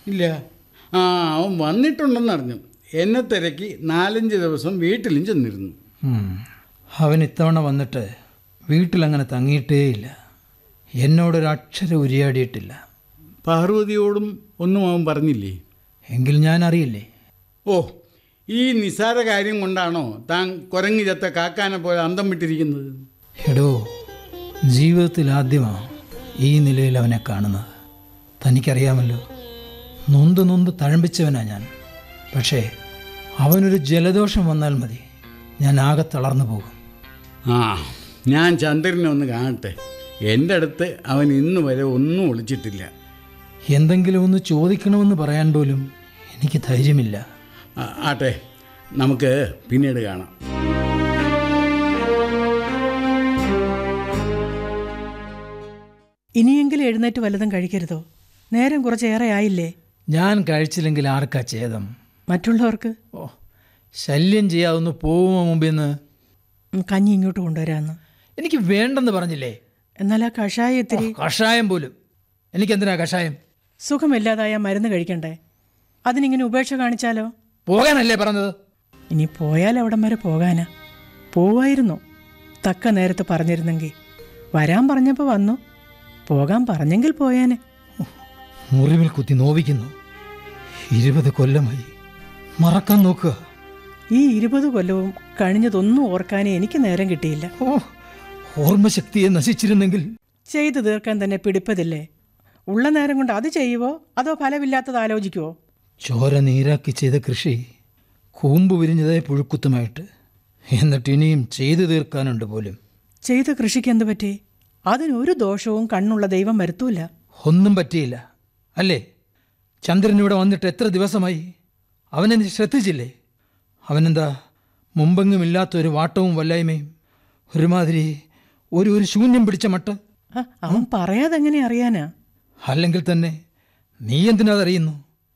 ഇല്ല ആ അവൻ വന്നിട്ടുണ്ടെന്നറിഞ്ഞു എന്നെ തിരക്കി നാലഞ്ച് ദിവസം വീട്ടിലും ചെന്നിരുന്നു ഉം. അവൻ ഇത്തവണ വന്നിട്ട് വീട്ടിലങ്ങനെ തങ്ങിയിട്ടേയില്ല എന്നോടൊരു അക്ഷരം ഉരിയാടിയിട്ടില്ല പാർവതിയോടും ഒന്നും അവൻ പറഞ്ഞില്ലേ എങ്കിൽ ഞാൻ അറിയില്ലേ ഓ ഈ നിസ്സാര കാര്യം കൊണ്ടാണോ താൻ കുരങ്ങി ചത്ത കാക്കാനെ പോലെ അന്തം വിട്ടിരിക്കുന്നത് എടോ ജീവിതത്തിൽ ആദ്യമാണ് ഈ നിലയിൽ അവനെ കാണുന്നത് തനിക്കറിയാമല്ലോ നൊന്ത് നൊന്ത് തഴമ്പിച്ചവനാ ഞാൻ പക്ഷേ അവനൊരു ജലദോഷം വന്നാൽ മതി ഞാൻ ആകെ തളർന്നു പോകും ആ ഞാൻ ചന്ദ്രനെ ഒന്ന് കാണട്ടെ എൻ്റെ അടുത്ത് അവൻ ഇന്ന് വരെ ഒന്നും ഒളിച്ചിട്ടില്ല എന്തെങ്കിലും ഒന്ന് ചോദിക്കണമെന്ന് പറയാൻ പോലും എനിക്ക് ധൈര്യമില്ല ആ, ആട്ടെ നമുക്ക് പിന്നീട് കാണാം ഇനിയെങ്കിലും എഴുന്നേറ്റ് വല്ലതും കഴിക്കരുതോ നേരം കുറച്ചേറെ ആയില്ലേ ഞാൻ കഴിച്ചില്ലെങ്കിൽ ആർക്കാ ഛേദം മറ്റുള്ളവർക്ക് ഓ ശല്യം ചെയ്യാതൊന്ന് പോകുമോ മുമ്പേന്ന് ഉം, കഞ്ഞി ഇങ്ങോട്ട് കൊണ്ടുവരാമെന്ന് എനിക്ക് വേണ്ടെന്ന് പറഞ്ഞില്ലേ എന്നാൽ ആ കഷായം ഓ, ഇത്തിരി കഷായം പോലും എനിക്കെന്തിനാ കഷായം സുഖമില്ലാതായ മരുന്ന് കഴിക്കണ്ടേ അതിനിങ്ങനെ ഉപേക്ഷ കാണിച്ചാലോ പോകാനല്ലേ പറഞ്ഞത് ഇനി പോയാൽ അവിടം വരെ പോകാനാ പോവായിരുന്നു തക്ക നേരത്ത് പറഞ്ഞിരുന്നെങ്കിൽ വരാൻ പറഞ്ഞപ്പോൾ വന്നു പോകാൻ പറഞ്ഞെങ്കിൽ പോയാനെ മുറിവിൽ കുത്തി നോവിക്കുന്നു ഇരുപത് കൊല്ലമായി മറക്കാൻ നോക്കുക ഈ ഇരുപത് കൊല്ലവും കഴിഞ്ഞതൊന്നും ഓർക്കാനേ എനിക്ക് നേരം കിട്ടിയില്ല ഓ ഓർമ്മശക്തിയെ നശിച്ചിരുന്നെങ്കിൽ ചെയ്തു തീർക്കാൻ തന്നെ പിടിപ്പതില്ലേ ഉള്ള നേരം കൊണ്ട് അത് ചെയ്യുവോ അതോ ഫലമില്ലാത്തത് ആലോചിക്കുവോ ചോര നീരാക്കി ചെയ്ത കൃഷി കൂമ്പ് വിരിഞ്ഞതായി പുഴുക്കുത്തുമായിട്ട് എന്നിട്ട് ഇനിയും ചെയ്തു തീർക്കാനുണ്ട് പോലും ചെയ്ത കൃഷിക്ക് എന്ത് പറ്റി അതിനൊരു ദോഷവും കണ്ണുള്ള ദൈവം വരുത്തൂല ഒന്നും പറ്റിയില്ല അല്ലേ ചന്ദ്രൻ ഇവിടെ വന്നിട്ട് എത്ര ദിവസമായി അവനെന്നെ ശ്രദ്ധിച്ചില്ലേ അവനെന്താ മുമ്പെങ്ങും ഇല്ലാത്തൊരു വാട്ടവും വല്ലായ്മയും ഒരുമാതിരി ഒരു ഒരു ശൂന്യം പിടിച്ച മട്ട് ആ, അവൻ പറയാതെ എങ്ങനെ അറിയാനാ അല്ലെങ്കിൽ തന്നെ നീ എന്തിനതറിയുന്നു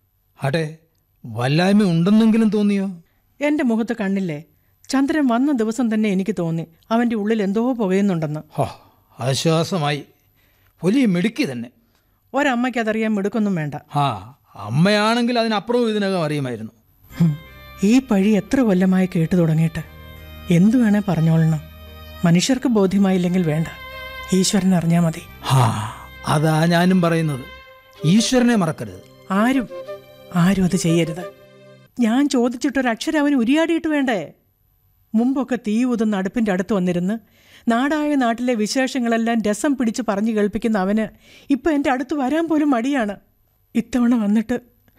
അടെ വല്ലായ്മ ഉണ്ടെന്നെങ്കിലും തോന്നിയോ എൻ്റെ മുഖത്ത് കണ്ണില്ലേ ചന്ദ്രൻ വന്ന ദിവസം തന്നെ എനിക്ക് തോന്നി അവൻ്റെ ഉള്ളിൽ എന്തോ പുകയുന്നുണ്ടെന്ന് ഹോ ആശ്വാസമായി വലിയ മിടുക്കി തന്നെ ഒരമ്മയ്ക്ക് അതറിയാൻ മിടുക്കൊന്നും വേണ്ട ആ അമ്മയാണെങ്കിൽ അതിനപ്പുറവും ഇതിനകം അറിയുമായിരുന്നു ഹും, ഈ പഴി എത്ര കൊല്ലമായി കേട്ടു തുടങ്ങിയിട്ട് എന്തു വേണേ പറഞ്ഞോളണം മനുഷ്യർക്ക് ബോധ്യമായില്ലെങ്കിൽ വേണ്ട ഈശ്വരൻ അറിഞ്ഞാൽ മതി ഹാ അതാ ഞാനും പറയുന്നത് ഈശ്വരനെ മറക്കരുത് ആരും ആരും അത് ചെയ്യരുത് ഞാൻ ചോദിച്ചിട്ടൊരക്ഷരം അവന് ഉരിയാടിയിട്ട് വേണ്ടേ മുമ്പൊക്കെ തീ ഊതുന്ന അടുപ്പിൻ്റെ അടുത്ത് വന്നിരുന്ന് നാടായ നാട്ടിലെ വിശേഷങ്ങളെല്ലാം രസം പിടിച്ച് പറഞ്ഞു കേൾപ്പിക്കുന്ന അവന് ഇപ്പം എൻ്റെ അടുത്ത് വരാൻ പോലും മടിയാണ് ഇത്തവണ വന്നിട്ട്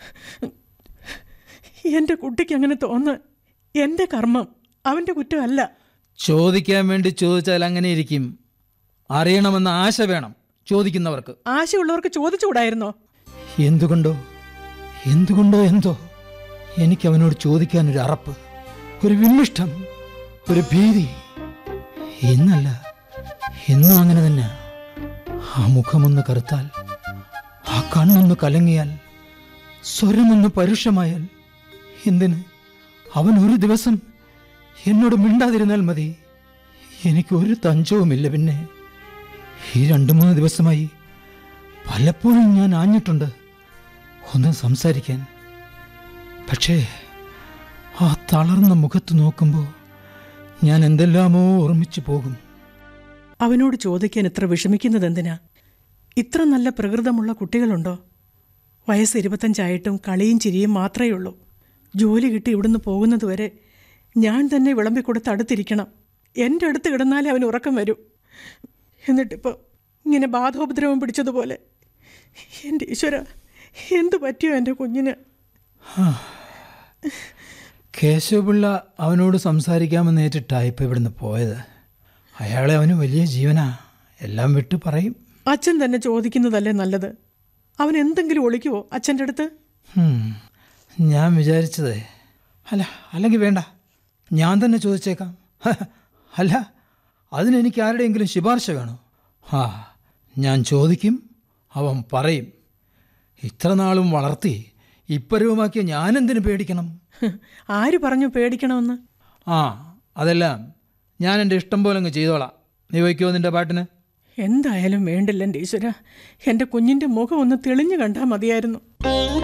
എൻ്റെ കുട്ടിക്ക് അങ്ങനെ തോന്നാൻ എൻ്റെ കർമ്മം അവൻ്റെ കുറ്റമല്ല ചോദിക്കാൻ വേണ്ടി ചോദിച്ചാൽ അങ്ങനെ ഇരിക്കും അറിയണമെന്ന ആശ വേണം ചോദിക്കുന്നവർക്ക് ആശയുള്ളവർക്ക് ചോദിച്ചുകൂടായിരുന്നോ എന്തുകൊണ്ടോ എന്തുകൊണ്ടോ എന്തോ എനിക്ക് അവനോട് ചോദിക്കാനൊരു അറപ്പ് ഒരു വിമ്മിഷ്ടം ഒരു ഭീതി ഇന്നല്ല എന്നും അങ്ങനെ തന്നെ ആ മുഖമൊന്ന് കറുത്താൽ ആ കണ്ണൊന്ന് കലങ്ങിയാൽ സ്വരമൊന്ന് പരുഷമായാൽ എന്തിന് അവൻ ഒരു ദിവസം എന്നോട് മിണ്ടാതിരുന്നാൽ മതി എനിക്ക് ഒരു തഞ്ചവുമില്ല പിന്നെ ഈ രണ്ടു മൂന്ന് ദിവസമായി പലപ്പോഴും ഞാൻ ആഞ്ഞിട്ടുണ്ട് ഒന്ന് സംസാരിക്കാൻ പക്ഷേ ആ തളർന്ന മുഖത്ത് നോക്കുമ്പോൾ ഞാൻ എന്തെല്ലാമോ ഓർമ്മിച്ചു പോകും അവനോട് ചോദിക്കാൻ ഇത്ര വിഷമിക്കുന്നത് എന്തിനാ ഇത്ര നല്ല പ്രകൃതമുള്ള കുട്ടികളുണ്ടോ വയസ്സ് ഇരുപത്തഞ്ചായിട്ടും കളിയും ചിരിയും മാത്രമേ ഉള്ളൂ ജോലി കിട്ടി ഇവിടുന്ന് പോകുന്നതുവരെ ഞാൻ തന്നെ വിളമ്പിക്കൊടുത്ത് അടുത്തിരിക്കണം എൻ്റെ അടുത്ത് കിടന്നാലേ അവന് ഉറക്കം വരും എന്നിട്ടിപ്പോൾ ഇങ്ങനെ ബാധോപദ്രവം പിടിച്ചതുപോലെ എൻ്റെ ഈശ്വര എന്തു പറ്റിയോ എൻ്റെ കുഞ്ഞിന് കേശവപിള്ള അവനോട് സംസാരിക്കാമെന്ന് ഏറ്റിട്ടാ ഇപ്പം ഇവിടുന്ന് പോയത് അയാളെ അവന് വലിയ ജീവനാ എല്ലാം വിട്ട് പറയും അച്ഛൻ തന്നെ ചോദിക്കുന്നതല്ലേ നല്ലത് അവൻ എന്തെങ്കിലും ഒളിക്കുവോ അച്ഛൻ്റെ അടുത്ത് ഹും, ഞാൻ വിചാരിച്ചത് അല്ല അല്ലെങ്കിൽ വേണ്ട ഞാൻ തന്നെ ചോദിച്ചേക്കാം ഹ, അല്ല അതിനെനിക്ക് ആരുടെയെങ്കിലും ശുപാർശ വേണോ ആ ഞാൻ ചോദിക്കും അവൻ പറയും ഇത്ര നാളും വളർത്തി ഇപ്പരവുമാക്കിയ ഞാനെന്തിനു പേടിക്കണം ആര് പറഞ്ഞു പേടിക്കണമെന്ന് ആ അതെല്ലാം ഞാൻ എൻ്റെ ഇഷ്ടം പോലെ അങ്ങ് ചെയ്തോളാം നീ വയ്ക്കുമോ നിൻ്റെ പാട്ടിന് എന്തായാലും വേണ്ടില്ല എൻ്റെ ഈശ്വര എൻ്റെ കുഞ്ഞിൻ്റെ മുഖം ഒന്ന് തെളിഞ്ഞു കണ്ടാൽ മതിയായിരുന്നു